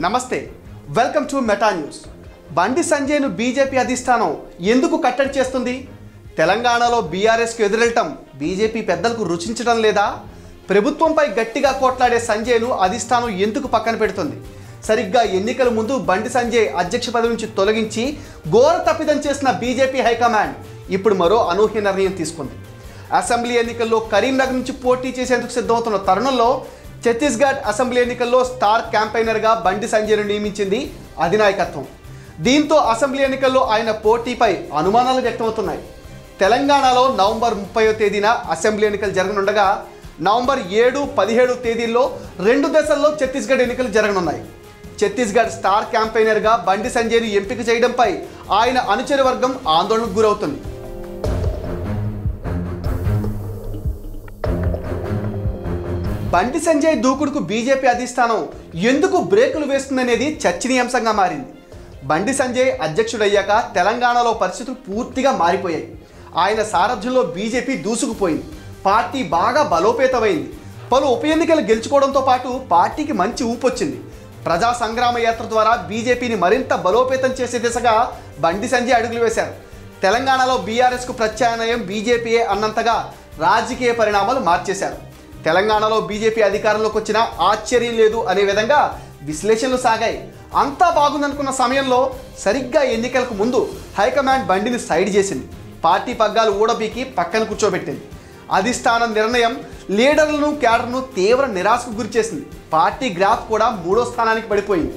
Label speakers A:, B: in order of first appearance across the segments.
A: నమస్తే welcome to meta news బండి సంజయ్ను BJP అధిష్టానం ఎందుకు కట్టడి చేస్తుంది తెలంగాణలో బీఆర్ఎస్కు ఎదురెళ్ళటం బీజేపీ పెద్దలకు రుచించడం లేదా ప్రభుత్వంపై గట్టిగా కోట్లాడే సంజయ్ను అధిష్టానం ఎందుకు పక్కన పెడుతుంది సరిగ్గా ఎన్నికల ముందు బండి సంజయ్ అధ్యక్ష పదవి నుంచి తొలగించి ఘోర తప్పిదం చేసిన బీజేపీ హైకమాండ్ ఇప్పుడు మరో అనూహ్య నిర్ణయం తీసుకుంది అసెంబ్లీ ఎన్నికల్లో కరీంనగర్ నుంచి పోటీ చేసేందుకు సిద్ధమవుతున్న తరుణంలో ఛత్తీస్గఢ్ అసెంబ్లీ ఎన్నికల్లో స్టార్ క్యాంపెయినర్గా బండి సంజయ్ను నియమించింది అధినాయకత్వం దీంతో అసెంబ్లీ ఎన్నికల్లో ఆయన పోటీపై అనుమానాలు వ్యక్తమవుతున్నాయి తెలంగాణలో నవంబర్ ముప్పైవ తేదీన అసెంబ్లీ ఎన్నికలు జరగనుండగా నవంబర్ ఏడు పదిహేడు తేదీల్లో రెండు దశల్లో ఛత్తీస్గఢ్ ఎన్నికలు జరగనున్నాయి ఛత్తీస్గఢ్ స్టార్ క్యాంపెయినర్గా బండి సంజయ్ను ఎంపిక చేయడంపై ఆయన అనుచర వర్గం ఆందోళనకు గురవుతుంది బండి సంజయ్ దూకుడుకు బీజేపీ అధిష్టానం ఎందుకు బ్రేకులు వేస్తుందనేది చర్చనీయాంశంగా మారింది బండి సంజయ్ అధ్యక్షుడయ్యాక తెలంగాణలో పరిస్థితులు పూర్తిగా మారిపోయాయి ఆయన సారథ్యంలో బీజేపీ దూసుకుపోయింది పార్టీ బాగా బలోపేతమైంది పలు ఉప ఎన్నికలు గెలుచుకోవడంతో పాటు పార్టీకి మంచి ఊపొచ్చింది ప్రజా సంగ్రామ యాత్ర ద్వారా బీజేపీని మరింత బలోపేతం చేసే దిశగా బండి సంజయ్ అడుగులు వేశారు తెలంగాణలో బీఆర్ఎస్కు ప్రత్యామ్నాయం బీజేపీయే అన్నంతగా రాజకీయ పరిణామాలు మార్చేశారు తెలంగాణలో బీజేపీ అధికారంలోకి వచ్చిన ఆశ్చర్యం లేదు అనే విధంగా విశ్లేషణలు సాగాయి అంతా బాగుందనుకున్న సమయంలో సరిగ్గా ఎన్నికలకు ముందు హైకమాండ్ బండిని సైడ్ చేసింది పార్టీ పగ్గాలు ఊడబీకి పక్కన కూర్చోబెట్టింది అధిష్టానం నిర్ణయం లీడర్లను క్యాడర్ను తీవ్ర నిరాశకు గురిచేసింది పార్టీ గ్రాఫ్ కూడా మూడో స్థానానికి పడిపోయింది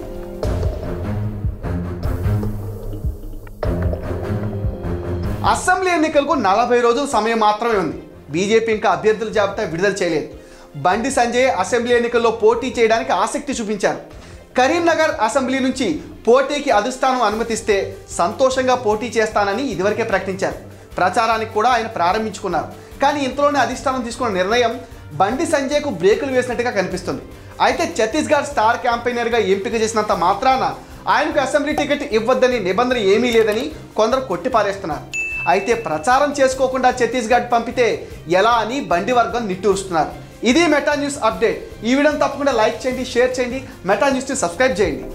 A: అసెంబ్లీ ఎన్నికలకు నలభై రోజుల సమయం మాత్రమే ఉంది బీజేపీ ఇంకా అభ్యర్థుల జాబితా విడుదల చేయలేదు బండి సంజయ్ అసెంబ్లీ ఎన్నికల్లో పోటీ చేయడానికి ఆసక్తి చూపించారు కరీంనగర్ అసెంబ్లీ నుంచి పోటీకి అధిష్టానం అనుమతిస్తే సంతోషంగా పోటీ చేస్తానని ఇదివరకే ప్రకటించారు ప్రచారానికి కూడా ఆయన ప్రారంభించుకున్నారు కానీ ఇంతలోనే అధిష్టానం తీసుకున్న నిర్ణయం బండి సంజయ్కు బ్రేకులు వేసినట్టుగా కనిపిస్తుంది అయితే ఛత్తీస్గఢ్ స్టార్ క్యాంపెయినర్గా ఎంపిక చేసినంత మాత్రాన ఆయనకు అసెంబ్లీ టికెట్ ఇవ్వద్దని నిబంధన ఏమీ లేదని కొందరు కొట్టిపారేస్తున్నారు అయితే ప్రచారం చేసుకోకుండా ఛత్తీస్గఢ్ పంపితే ఎలా అని బండి వర్గం నిట్టూరుస్తున్నారు ఇది మెటా న్యూస్ అప్డేట్ ఈ వీడియోని తప్పకుండా లైక్ చేయండి షేర్ చేయండి మెటా న్యూస్ని సబ్స్క్రైబ్ చేయండి